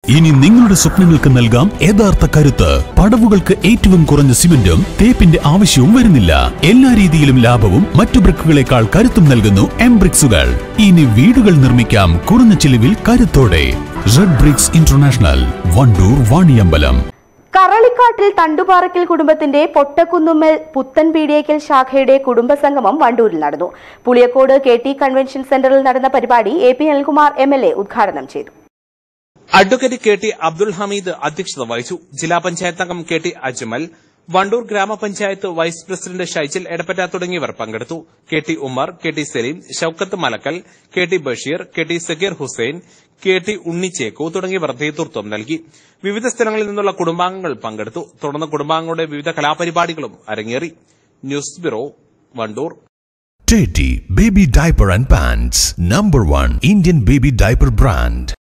ഇനി നിങ്ങളുടെ സ്വപ്നങ്ങൾക്ക് നൽകാം യഥാർത്ഥ കരുത്ത് പടവുകൾക്ക് ഏറ്റവും കുറഞ്ഞ സിമന്റും തേപ്പിന്റെ ആവശ്യവും വരുന്നില്ല എല്ലാ രീതിയിലും ലാഭവും മറ്റു ബ്രിക്കുകളെക്കാൾ കരുത്തും നൽകുന്നു എം ബ്രിക്സുകൾ ഇനി വീടുകൾ നിർമ്മിക്കാം കുറഞ്ഞ ചിലവിൽ കരുത്തോടെ red bricks international Wandoor Vaniyambalam കറളിക്കാട്ടിൽ തണ്ടുപാറയ്ക്കൽ കുടുംബത്തിന്റെ പൊട്ടക്കുന്നുമ്മൽ പുത്തൻപീടിയേക്കൽ ശാഖയുടെ കുടുംബസംഗമം വണ്ടൂരിൽ നടന്നു പുളിയക്കോട് കെ ടി കൺവെൻഷൻ സെന്ററിൽ നടന്ന പരിപാടി A P Anilkumar M L A ഉദ്ഘാടനം ചെയ്തു advocate K T Abdul Hameed അധ്യക്ഷത വഹിച്ചു ജില്ലാ പഞ്ചായത്ത് അംഗം കെ ടി അജ്മൽ വണ്ടൂർ ഗ്രാമപഞ്ചായത്ത് വൈസ് പ്രസിഡന്റ് ഷൈജിൽ എടപ്പറ്റ തുടങ്ങിയവർ പങ്കെടുത്തു K T Ummer K T Saleem Shoukath Malakkal K T Basheer K T Sakkeer Hussain K T Unnichekku തുടങ്ങിയവർ നേതൃത്വം നൽകി വിവിധ സ്ഥലങ്ങളിൽ നിന്നുള്ള കുടുംബാംഗങ്ങൾ പങ്കെടുത്തു തുടർന്ന് കുടുംബാംഗങ്ങളുടെ വിവിധ കലാപരിപാടികളും അരങ്ങേറി news bureau Wandoor Teddy Baby Diaper and Pants Number 1 Indian Baby Diaper Brand